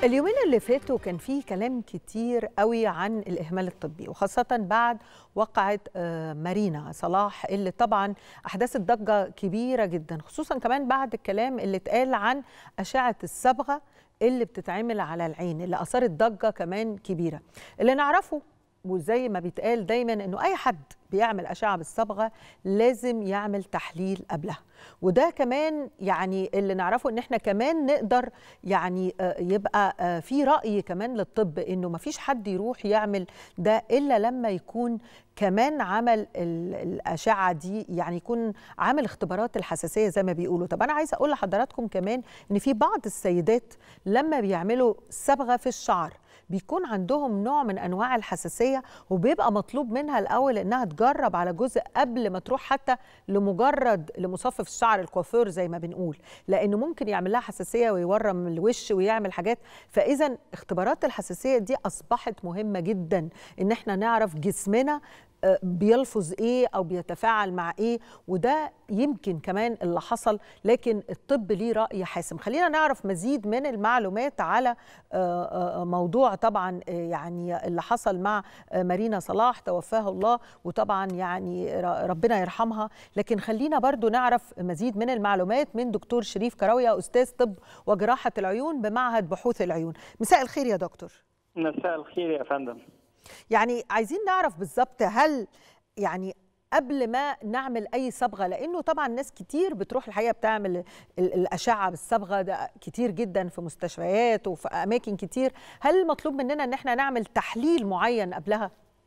اليومين اللي فاتوا كان فيه كلام كتير قوي عن الإهمال الطبي وخاصة بعد وقعة آه، مارينا صلاح اللي طبعا أحدثت ضجة كبيرة جدا خصوصا كمان بعد الكلام اللي اتقال عن أشعة الصبغة اللي بتتعمل على العين اللي أثارت ضجة كمان كبيرة اللي نعرفه وزي ما بيتقال دايما انه اي حد بيعمل اشعه بالصبغه لازم يعمل تحليل قبلها وده كمان يعني اللي نعرفه ان احنا كمان نقدر يعني آه، يبقى آه، في راي كمان للطب انه ما فيش حد يروح يعمل ده الا لما يكون كمان عمل ال- الاشعه دي يعني يكون عامل اختبارات الحساسيه زي ما بيقولوا طب انا عايزه اقول لحضراتكم كمان ان في بعض السيدات لما بيعملوا صبغه في الشعر بيكون عندهم نوع من انواع الحساسيه وبيبقى مطلوب منها الاول انها تجرب على جزء قبل ما تروح حتى لمجرد لمصفف الشعر الكوافير زي ما بنقول لانه ممكن يعمل لها حساسيه ويورم الوش ويعمل حاجات فاذا اختبارات الحساسيه دي اصبحت مهمه جدا ان احنا نعرف جسمنا آه، بيلفظ ايه او بيتفاعل مع ايه وده يمكن كمان اللي حصل لكن الطب ليه راي حاسم خلينا نعرف مزيد من المعلومات على آه، آه، موضوع طبعا آه، يعني اللي حصل مع آه، مارينا صلاح توفاها الله وطبعا يعني ر- ربنا يرحمها لكن خلينا برضو نعرف مزيد من المعلومات من دكتور شريف كراويه استاذ طب وجراحه العيون بمعهد بحوث العيون مساء الخير يا دكتور مساء الخير يا فندم يعني عايزين نعرف بالظبط هل يعني قبل ما نعمل اي صبغه لانه طبعا ناس كتير بتروح الحقيقه بتعمل ال- الاشعه بالصبغه ده كتير جدا في مستشفيات وفي اماكن كتير هل المطلوب مننا ان احنا نعمل تحليل معين قبلها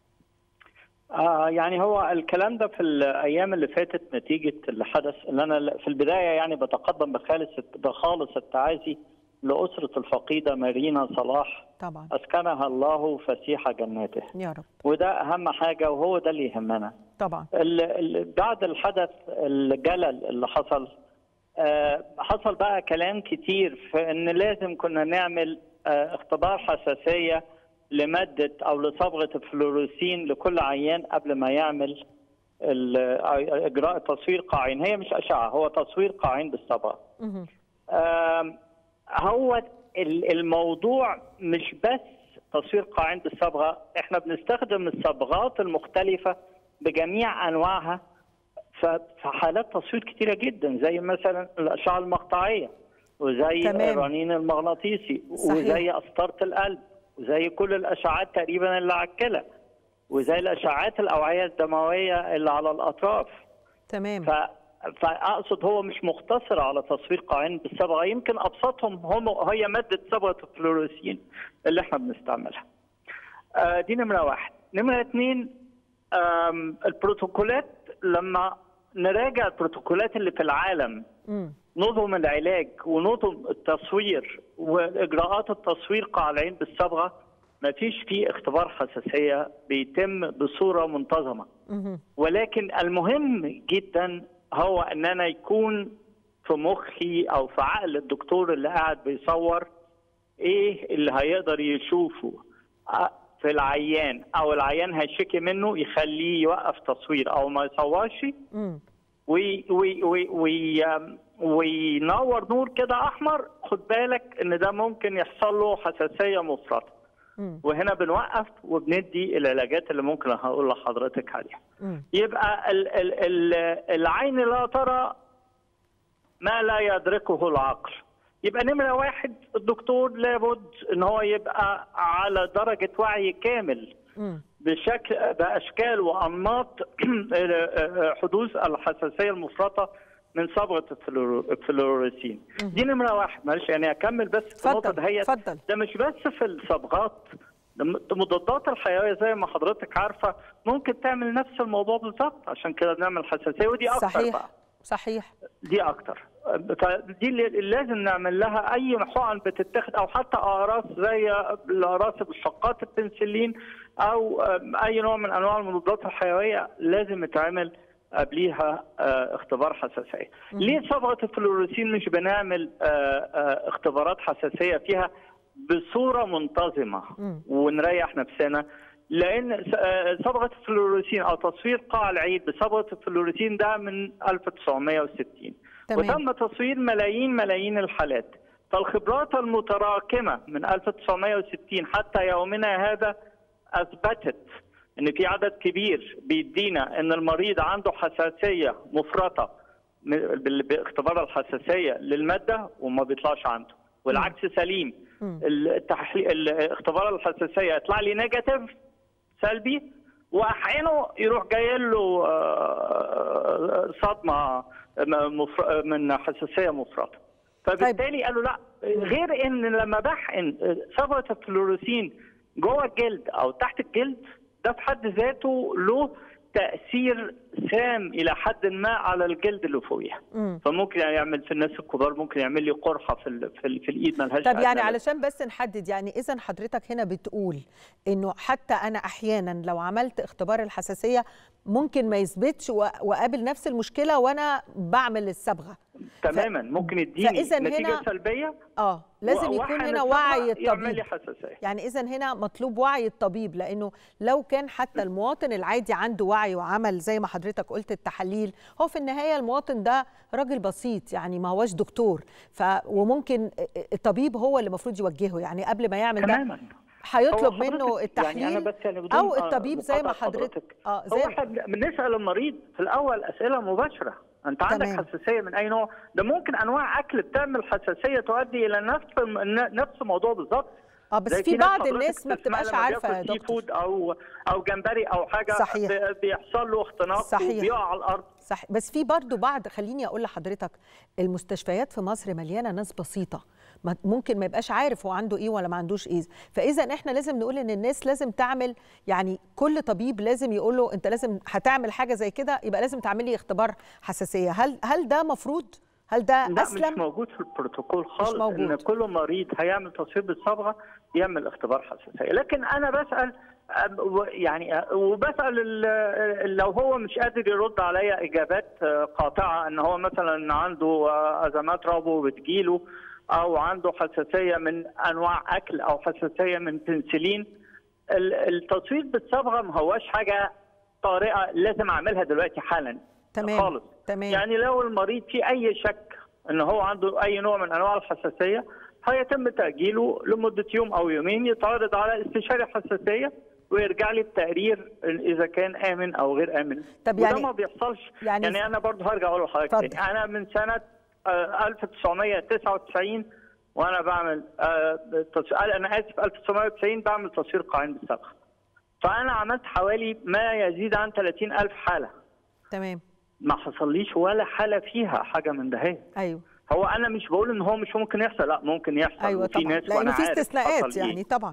آه يعني هو الكلام ده في الايام اللي فاتت نتيجه اللي حدث ان انا في البدايه يعني بتقدم بخالص بخالص التعازي لاسره الفقيده مارينا صلاح طبعا اسكنها الله فسيح جناته يا رب وده اهم حاجه وهو ده اللي يهمنا طبعا ال- ال- بعد الحدث الجلل اللي حصل آه، حصل بقى كلام كتير في ان لازم كنا نعمل آه، اختبار حساسيه لماده او لصبغه الفلوروسين لكل عيان قبل ما يعمل ال- آه، اجراء تصوير قاعين هي مش اشعه هو تصوير قاعين بالصبغه مهم. آم، هو ال- الموضوع مش بس تصوير قاعين بالصبغه احنا بنستخدم الصبغات المختلفه بجميع انواعها ف- في حالات تصوير كتيره جدا زي مثلا الاشعه المقطعيه وزي تمام. الرنين المغناطيسي صحيح. وزي قسطره القلب وزي كل الاشعات تقريبا اللي على الكلى وزي الاشعات الاوعيه الدمويه اللي على الاطراف تمام ف... فاقصد هو مش مقتصر على تصوير قاعين بالصبغه يمكن ابسطهم هم هي ماده صبغه الفلوروسين اللي احنا بنستعملها. آه دي نمره واحد، نمره اثنين آم، البروتوكولات لما نراجع البروتوكولات اللي في العالم مم. نظم العلاج ونظم التصوير واجراءات التصوير قاع العين بالصبغه ما فيش فيه اختبار حساسيه بيتم بصوره منتظمه. مهم. ولكن المهم جدا هو ان انا يكون في مخي او في عقل الدكتور اللي قاعد بيصور ايه اللي هيقدر يشوفه آه، في العيان او العيان هيشتكي منه يخليه يوقف تصوير او ما يصورش مم. وي وي وي وي آم، وينور نور كده احمر خد بالك ان ده ممكن يحصل له حساسيه مفرطه مم. وهنا بنوقف وبندي العلاجات اللي ممكن هقول لحضرتك عليها مم. يبقى ال ال ال العين لا ترى ما لا يدركه العقل يبقى نمرة واحد الدكتور لابد ان هو يبقى على درجة وعي كامل مم. بشكل باشكال وانماط حدوث الحساسيه المفرطه من صبغه الفلورو- الفلوروسين دي نمره واحد معلش يعني اكمل بس في النقطه اتفضل دهيت اتفضل ده مش بس في الصبغات ده م- المضادات الحيويه زي ما حضرتك عارفه ممكن تعمل نفس الموضوع بالظبط عشان كده بنعمل حساسيه ودي اكتر صحيح بقى صحيح دي اكتر فدي اللي لازم نعمل لها اي حقن بتتاخد او حتى اقراص زي الاقراص بشقات البنسلين او آم، اي نوع من انواع المضادات الحيويه لازم يتعمل قبليها آه، اختبار حساسيه. ليه صبغه الفلوروسين مش بنعمل آه، آه، اختبارات حساسيه فيها بصوره منتظمه مم. ونريح نفسنا؟ لان س- آه، صبغه الفلوروسين او تصوير قاع العيد بصبغه الفلوروسين ده من 1960 تمام. وتم تصوير ملايين ملايين الحالات فالخبرات المتراكمه من 1960 حتى يومنا هذا اثبتت ان في عدد كبير بيدينا ان المريض عنده حساسيه مفرطه باختبار الحساسيه للماده وما بيطلعش عنده والعكس سليم التحليل اختبار الحساسيه يطلع لي نيجاتيف سلبي واحيانا يروح جاي له صدمه من حساسيه مفرطه فبالتالي قالوا لا غير ان لما بحقن صبغه الفلوروسين جوه الجلد او تحت الجلد ده في حد ذاته له تاثير سام الى حد ما على الجلد اللي فوقيها فممكن يعمل في الناس الكبار ممكن يعمل لي قرحه في ال في, ال في الايد ملهاش طب يعني علشان بس نحدد يعني اذا حضرتك هنا بتقول انه حتى انا احيانا لو عملت اختبار الحساسيه ممكن ما يثبتش واقابل نفس المشكله وانا بعمل الصبغه تماما ف... ممكن يديني نتيجه هنا... سلبيه اه لازم يكون هنا وعي الطبيب يعمل لي حساسيه يعني اذا هنا مطلوب وعي الطبيب لانه لو كان حتى المواطن العادي عنده وعي وعمل زي ما حضرتك قلت التحاليل هو في النهايه المواطن ده راجل بسيط يعني ما هوش دكتور ف وممكن الطبيب هو اللي المفروض يوجهه يعني قبل ما يعمل تماما. ده هيطلب منه التحليل يعني أنا بس يعني بدون او الطبيب زي ما حضرتك اه زي هو احنا بنسال المريض في الاول اسئله مباشره انت عندك تمام. حساسيه من اي نوع ده ممكن انواع اكل بتعمل حساسيه تؤدي الى نفس نفس الموضوع بالظبط اه بس في بعض الناس ما بتبقاش عارفه يا سي دكتور فود او او جمبري او حاجه صحيح. بيحصل له اختناق صحيح. وبيقع على الارض صح بس في برضو بعض خليني اقول لحضرتك المستشفيات في مصر مليانه ناس بسيطه ممكن ما يبقاش عارف هو عنده ايه ولا ما عندوش ايه فاذا احنا لازم نقول ان الناس لازم تعمل يعني كل طبيب لازم يقول له انت لازم هتعمل حاجه زي كده يبقى لازم تعملي اختبار حساسيه هل هل ده مفروض هل ده لا اسلم مش موجود في البروتوكول خالص مش موجود. ان كل مريض هيعمل تصوير بالصبغه يعمل اختبار حساسيه لكن انا بسال يعني وبسال لو هو مش قادر يرد عليا اجابات قاطعه ان هو مثلا عنده ازمات ربو بتجيله او عنده حساسيه من انواع اكل او حساسيه من بنسلين التصوير بالصبغه ما هوش حاجه طارئه لازم اعملها دلوقتي حالا تمام خالص تمام يعني لو المريض في اي شك ان هو عنده اي نوع من انواع الحساسيه هيتم تاجيله لمده يوم او يومين يتعرض على استشاري حساسيه ويرجع لي التقرير اذا كان امن او غير امن طب وده يعني ما بيحصلش يعني- يعني انا برضه هرجع اقول لحضرتك اتفضل. تاني انا من سنه آه، 1999 وانا بعمل آه، تص- انا اسف 1990 بعمل تصوير قاعين بالصبغه فانا عملت حوالي ما يزيد عن 30 الف حاله تمام ما حصليش ولا حاله فيها حاجه من ده ايوه هو انا مش بقول ان هو مش ممكن يحصل لا ممكن يحصل ايوه وفي طبعا ناس لانه وانا في عارف استثناءات حصل يعني إيه. طبعا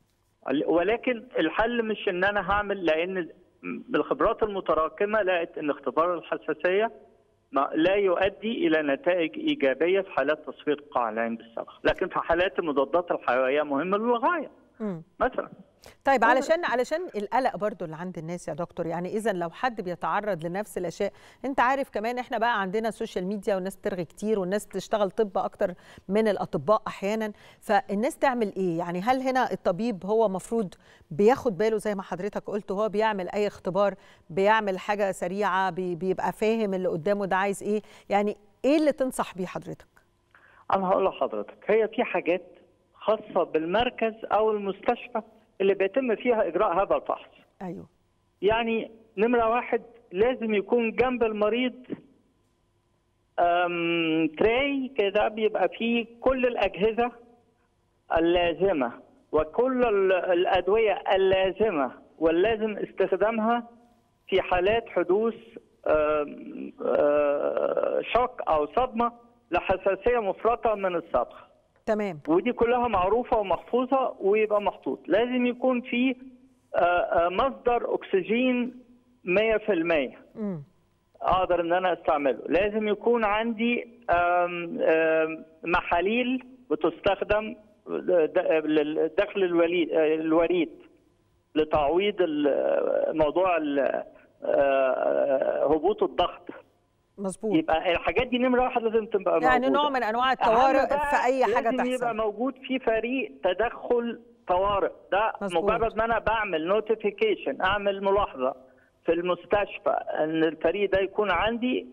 ولكن الحل مش ان انا هعمل لان بالخبرات المتراكمه لقيت ان اختبار الحساسيه ما لا يؤدي الى نتائج ايجابيه في حالات تصوير قاع العين بالصبغه، لكن في حالات المضادات الحيويه مهمه للغايه مم. مثلا. طيب هو- علشان علشان القلق برضو اللي عند الناس يا دكتور يعني اذا لو حد بيتعرض لنفس الاشياء انت عارف كمان احنا بقى عندنا السوشيال ميديا والناس ترغي كتير والناس تشتغل طب اكتر من الاطباء احيانا فالناس تعمل ايه يعني هل هنا الطبيب هو مفروض بياخد باله زي ما حضرتك قلت هو بيعمل اي اختبار بيعمل حاجه سريعه بي- بيبقى فاهم اللي قدامه ده عايز ايه يعني ايه اللي تنصح بيه حضرتك انا هقول لحضرتك هي في حاجات خاصه بالمركز او المستشفى اللي بيتم فيها اجراء هذا الفحص. ايوه يعني نمرة واحد لازم يكون جنب المريض أم، تراي كده بيبقى فيه كل الأجهزة اللازمة وكل ال- الأدوية اللازمة واللازم استخدامها في حالات حدوث أم، أه، شوك أو صدمة لحساسية مفرطة من الصبغ تمام ودي كلها معروفة ومحفوظة ويبقى محطوط لازم يكون في آه، آه، مصدر أكسجين 100% امم أقدر إن أنا أستعمله لازم يكون عندي آم، آم، محاليل بتستخدم د- للدخل الوليد الوريد لتعويض ال- موضوع ال- آه، هبوط الضغط مظبوط يبقى الحاجات دي نمرة واحد لازم تبقى يعني موجودة. نوع من انواع أهم الطوارئ بقى في اي حاجه لازم يبقى تحصل موجود في فريق تدخل طوارئ ده مظبوط. مجرد ما انا بعمل نوتيفيكيشن اعمل ملاحظه في المستشفى ان الفريق ده يكون عندي في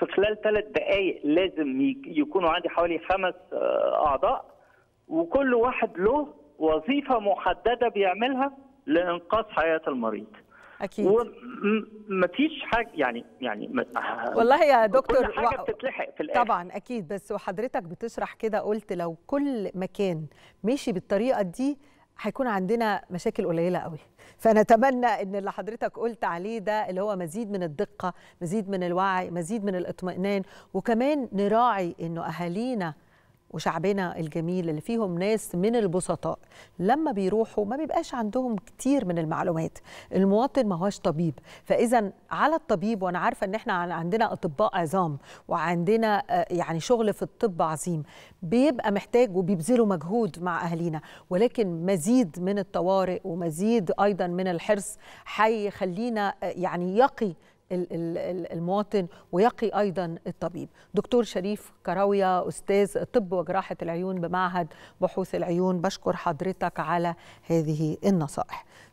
في خلال ثلاث دقائق لازم يكونوا عندي حوالي خمس اعضاء وكل واحد له وظيفه محدده بيعملها لانقاذ حياه المريض اكيد ومفيش حاجه يعني يعني والله يا دكتور كل حاجه بتتلحق في الاخر طبعا اكيد بس وحضرتك بتشرح كده قلت لو كل مكان مشي بالطريقه دي هيكون عندنا مشاكل قليله قوي فنتمنى ان اللي حضرتك قلت عليه ده اللي هو مزيد من الدقه مزيد من الوعي مزيد من الاطمئنان وكمان نراعي انه اهالينا وشعبنا الجميل اللي فيهم ناس من البسطاء لما بيروحوا ما بيبقاش عندهم كتير من المعلومات المواطن ما هوش طبيب فاذا على الطبيب وانا عارفه ان احنا عندنا اطباء عظام وعندنا يعني شغل في الطب عظيم بيبقى محتاج وبيبذلوا مجهود مع اهالينا ولكن مزيد من الطوارئ ومزيد ايضا من الحرص هيخلينا يعني يقي المواطن ويقي ايضا الطبيب دكتور شريف كراويه استاذ طب وجراحه العيون بمعهد بحوث العيون بشكر حضرتك على هذه النصائح